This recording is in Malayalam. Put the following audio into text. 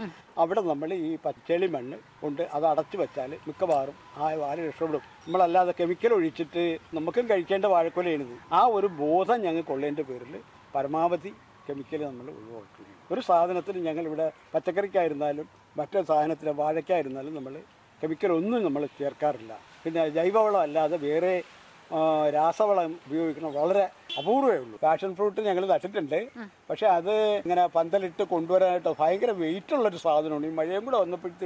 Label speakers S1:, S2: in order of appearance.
S1: അവിടെ നമ്മൾ ഈ പച്ചളി മണ്ണ് കൊണ്ട് അത് അടച്ചു വെച്ചാൽ മിക്കവാറും ആ വാഴ രക്ഷപ്പെടും നമ്മളല്ലാതെ കെമിക്കൽ ഒഴിച്ചിട്ട് നമുക്കും കഴിക്കേണ്ട വാഴക്കൊലയാണിത് ആ ഒരു ബോധം ഞങ്ങൾക്ക് ഉള്ളതിൻ്റെ പേരിൽ പരമാവധി കെമിക്കൽ നമ്മൾ ഒഴിവാക്കുകയും ഒരു സാധനത്തിന് ഞങ്ങളിവിടെ പച്ചക്കറിക്കായിരുന്നാലും മറ്റൊരു സാധനത്തിന് വാഴയ്ക്കായിരുന്നാലും നമ്മൾ കെമിക്കൽ ഒന്നും നമ്മൾ ചേർക്കാറില്ല പിന്നെ ജൈവവളം അല്ലാതെ വേറെ ആ, രാസവളം ഉപയോഗിക്കണം വളരെ അപൂർവമേ ഉള്ളൂ പാഷൻ ഫ്രൂട്ട് ഞങ്ങൾ നട്ടിട്ടുണ്ട് പക്ഷെ അത് ഇങ്ങനെ പന്തലിട്ട് കൊണ്ടുവരാനായിട്ട് ഭയങ്കര വെയിറ്റ് ഉള്ളൊരു സാധനമാണ് ഈ മഴയും കൂടെ വന്നപ്പോഴത്തേക്ക്